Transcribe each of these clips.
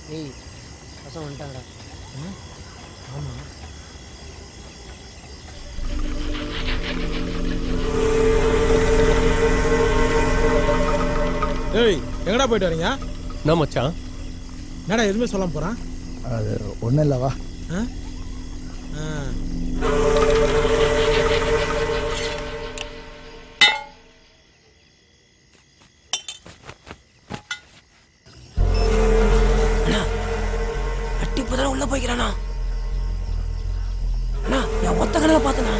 ஏய் பசங்க வந்துட்டாங்கடா ஆமாம் ஏய் எங்கடா போயிட்டு வரீங்க என்ன மச்சான் என்னடா எதுவுமே சொல்ல போறான் அது ஒன்றும் இல்லைவா ஆ? ஆ. அட்டி இப்போதான் உள்ள போய்க்கிறானா அண்ணா என் ஒத்த கண்ணில் பார்த்தனா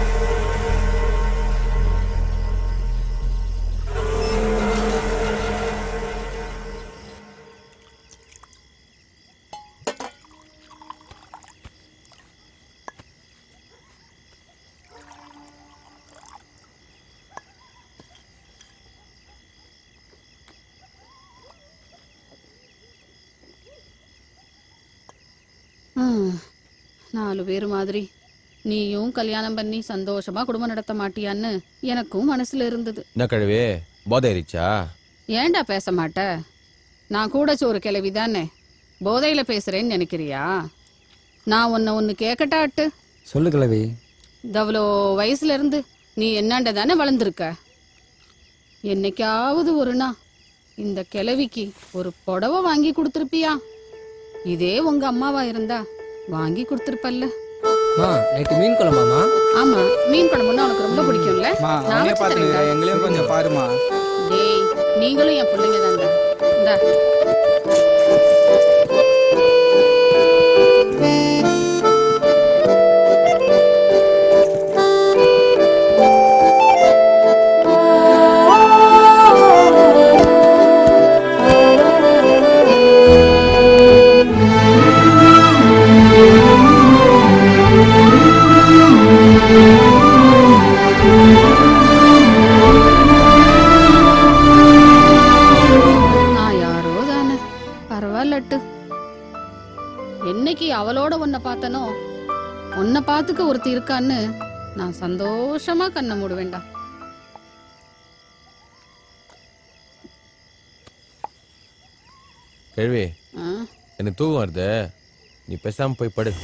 ம், நாலு பேர் மாதிரி நீயும் கல்யாணம் பண்ணி சந்தோஷமா குடும்பம் நடத்த மாட்டியான்னு எனக்கும் மனசுல இருந்தது என்ன கழுவி போதை ஏறிச்சா ஏன்டா பேச மாட்ட நான் கூட சோறு கிளவி தானே போதையில பேசுறேன்னு நினைக்கிறியா நான் உன்னை ஒன்னு கேட்கட்டாட்டு சொல்லு கிழவி தவ்வளோ வயசுல இருந்து நீ என்னாண்ட தானே வளர்ந்துருக்க என்னைக்காவது ஒரு நாள் இந்த கிழவிக்கு ஒரு புடவை வாங்கி கொடுத்துருப்பியா இதே உங்க அம்மாவா இருந்தா வாங்கி கொடுத்துருப்பல்ல மா நைட்டு மீன் குழம்பாமா ஆமா மீன் குழம்புன்னா உனக்கு ரொம்ப பிடிக்கும்ல நான் வச்சு தரேன்டா. எங்களையும் கொஞ்சம் பாருமா டேய் நீங்களும் என் பிள்ளைங்க தான்டா இந்தா நான் யாரோ தானே பரவாயில்லட்டு என்னைக்கு அவளோட உன்னை பார்த்தனோ உன்னை பார்த்துக்க ஒருத்தி இருக்கான்னு நான் சந்தோஷமா கண்ணை மூடுவேன்டா கழுவி ஆ? எனக்கு தூக்கம் வருது நீ பேசாம போய் படு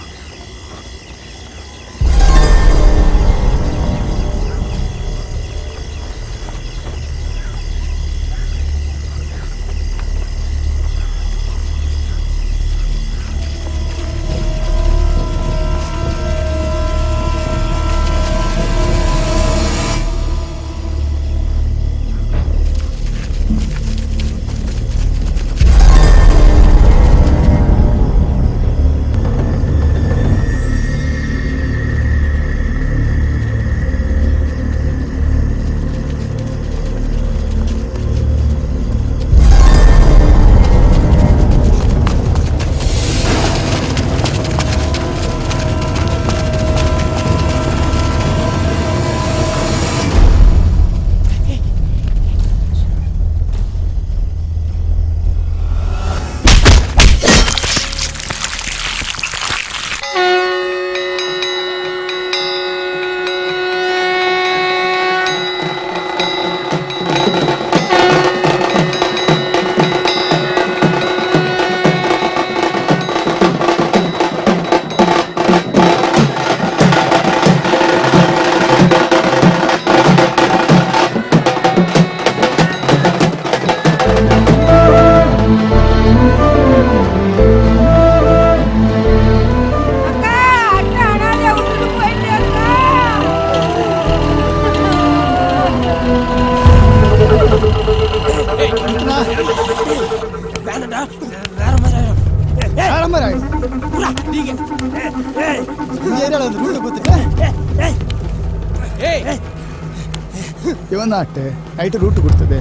வேணடா வேற மாதிரி ஆயிடும். ஏய், வேற மாதிரி ஆயிடும். புறா, நீங்க ஏய், இந்த ஏரியாவில் வந்து ரூட்டு கொடுத்துட்டு ஏய், ஏய், இவன் தான் அட்டு நைட்டு ரூட்டு கொடுத்தது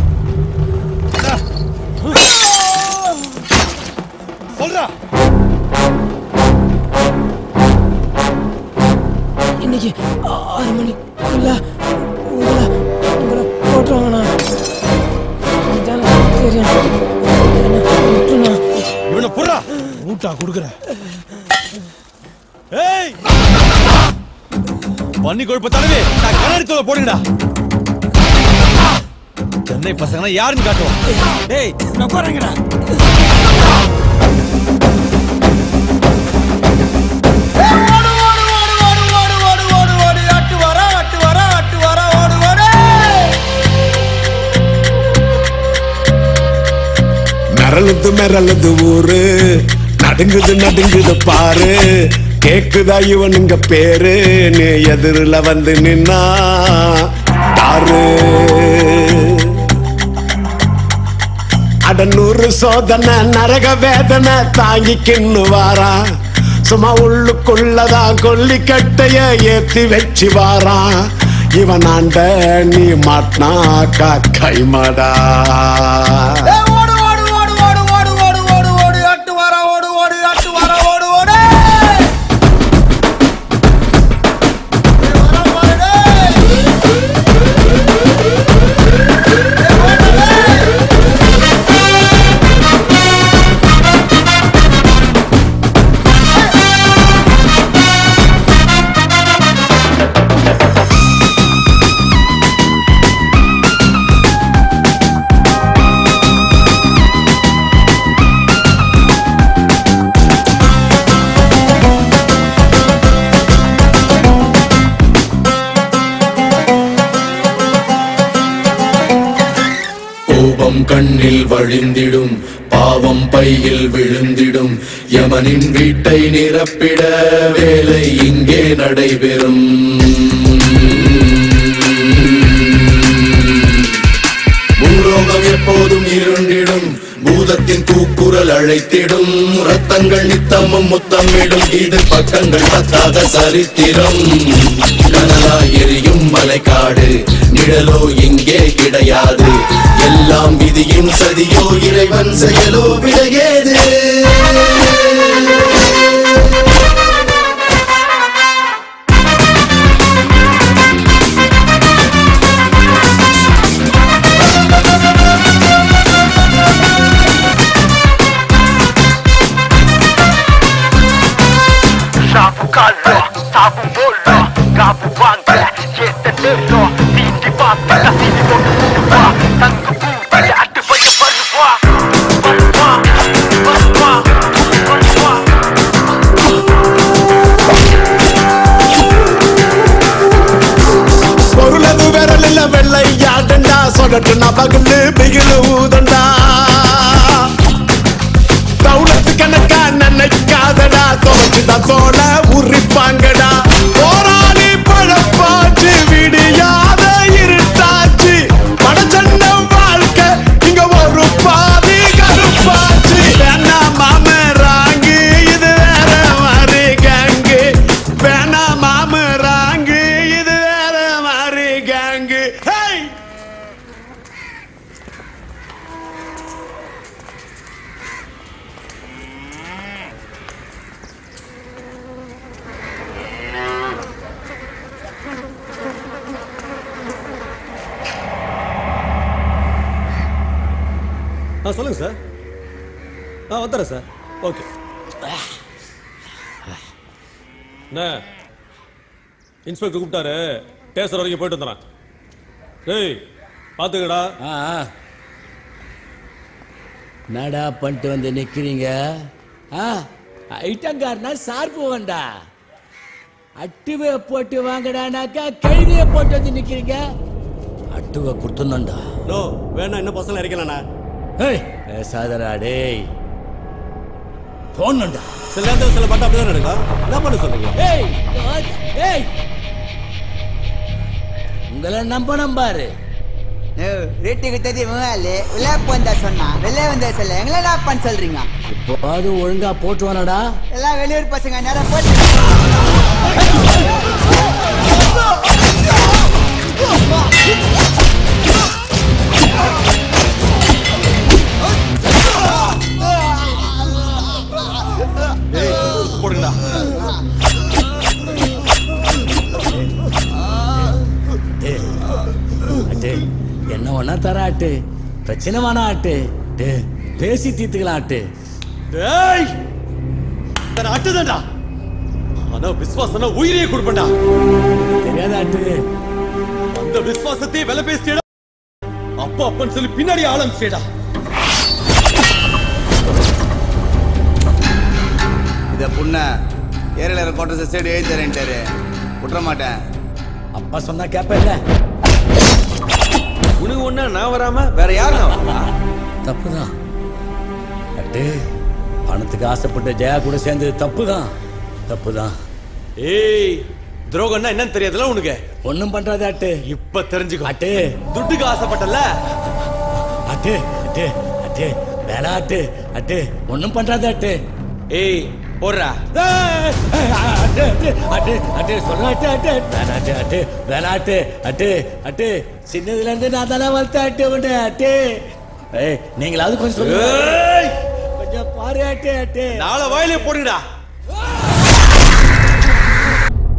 சொல்றா இன்னைக்கு ஆறு மணிக்குள்ள உங்களை உங்களை போட்டுருவாங்கண்ணா இதானே தெரியும் என்ன விட்டுருண்ணா இவனை புறா ஊட்டா கொடுக்குற ஏய் பண்ணி கொழுப்ப தலைவி நான் கிணறு தூள போடுங்கடா சென்னை பசங்க யாருன்னு காட்டுவோம் டேய் நான் போறேங்கடா மிரளுது மிரளுது ஊரு நடுங்குது நடுங்குது பாரு கேக்குதா இவனுங்க பேரு நீ எதிரில வந்து நின்னா பாரு அடநூறு சோதனை நரக வேதனை தாங்கிக்கின்னு வாரான் சும்மா உள்ளுக்குள்ளதான் கொல்லிக்கட்டைய ஏத்தி வச்சு வாரான் இவன் ஆண்ட நீ மாட்டினாக்கா கைமாடா ஓடு ஓடு ஓடு ஓடு ஓடு ஓடு ஓடு ஓடு அட்டு வர ஓடு ஓடு அட்டு வர ஓடு ஓடு கோபம் கண்ணில் வழிந்திடும் பாவம் பையில் விழுந்திடும் யமனின் வீட்டை நிரப்பிட வேலை இங்கே நடைபெறும் பூலோகம் எப்போதும் இருண்டிடும் பூதத்தின் கூக்குரல் அழைத்திடும் ரத்தங்கள் நித்தமும் முத்தமிடும் இது பக்கங்கள் பத்தாத சரித்திரம் கனலாய் எரியும் மலைக்காடு நிழலோ இங்கே கிடையாது எல்லாம் விதியின் சதியோ இறைவன் செயலோ விடையேது Sabu kallo, sabu bollo, gabu wangka, yete nero, tindi papa, kasi di boku kuwa, tanggu buta, ya atu baya barwa, barwa, barwa, barwa. பொருளது விரலில் வெள்ளை யாடண்டா சொடட்டு நபகுன்னு பிகிலு ஊதண்டா தௌலத்து கணக்கா நினைக்காதடா தோச்சுதான் தோல உரிப்பாங்கடா போராளி பழப்பாச்சு விடியாத இருட்டாச்சு படச்சண்ட வாழ்க்கை இங்க ஒரு பாதி கருப்பாச்சு வேணா மாமராங்கு இது வேற மாதிரி கேங்கு வேணா மாமராங்கு இது வேற மாதிரி கேங்கு ஹே ஆ சொல்லுங்க சார் ஆ வந்துடுறேன் சார் ஓகே என்ன இன்ஸ்பெக்டர் கூப்பிட்டாரு டேசர் வரைக்கும் போயிட்டு வந்துடுறேன் டேய் பார்த்துக்கடா நடா பண்ணிட்டு வந்து நிக்கிறீங்க ஆ ஐட்டங்காரனா சார்பு வேண்டா அட்டுவை போட்டு வாங்கடானாக்கா கழுவிய போட்டு வந்து நிக்கிறீங்க அட்டுவை கொடுத்துடணும்டா நோ வேணா இன்னும் பசங்க இறக்கலண்ணா ஏய் பேசாதடா டேய் போடணும்டா சில நேரத்தில் சில பட்டம் அப்படிதான் நடக்கும் என்ன பண்ண சொல்றீங்க ஏய் ஏய் உங்களை நம்பணும் பாரு ரேட்டுக்கு தெரியும் வெளியே போந்தா சொன்னா வெளியே வந்தா சொல்ல எங்களை என்ன பண்ண சொல்றீங்க இப்போது ஒழுங்கா போட்டு வானடா எல்லாம் வெளியூர் பசங்க நேரம் போட்டு போடுங்கடா அட்டு என்ன வேணா தர அட்டு பிரச்சனை வேணா அட்டு டே பேசி தீர்த்துக்கலாம் அட்டு டேய் நான் அட்டுதான்டா ஆனா விசுவாசனா உயிரையே கொடுப்பேன்டா தெரியாத அட்டு அந்த விசுவாசத்தையே விலை பேசிட்டா அப்பா அப்பன்னு சொல்லி பின்னாடி ஆரம்பிச்சேடா இத புண்ண ஏரியால கோட்டை சைடு எழுதி தரேன்ட்டாரு விட்டுற மாட்டேன் அப்பா சொன்னா கேப்ப உனக்கு ஒண்ணா நான் வராம வேற யாரும் தப்புதான் அட்டே பணத்துக்கு ஆசைப்பட்ட ஜெயா கூட சேர்ந்தது தப்பு தான் தப்பு தான் ஏய் துரோகம்னா என்னன்னு தெரியாதுல உனக்கு ஒண்ணும் பண்றாது அட்டு இப்ப தெரிஞ்சுக்கோ அட்டு துட்டுக்கு ஆசைப்பட்டல அட்டு அட்டு அட்டு வேணா அட்டு அட்டு ஒண்ணும் பண்றாது அட்டு ஏய் போடுறா ஏய், ஏய், அட்டு அட்டு அட்டு அட்டு சொல்ற அட்டு அட்டு வேணா அட்டு அட்டு வேணா அட்டு அட்டு அட்டு சின்னதுல இருந்து நான் தானே வளர்த்த அட்டு உண்டு அட்டு ஏய் நீங்களாவது கொஞ்சம் சொல்லுங்க ஏய் கொஞ்சம் பாரு அட்டு அட்டு நாளை வாயிலே போடுங்கடா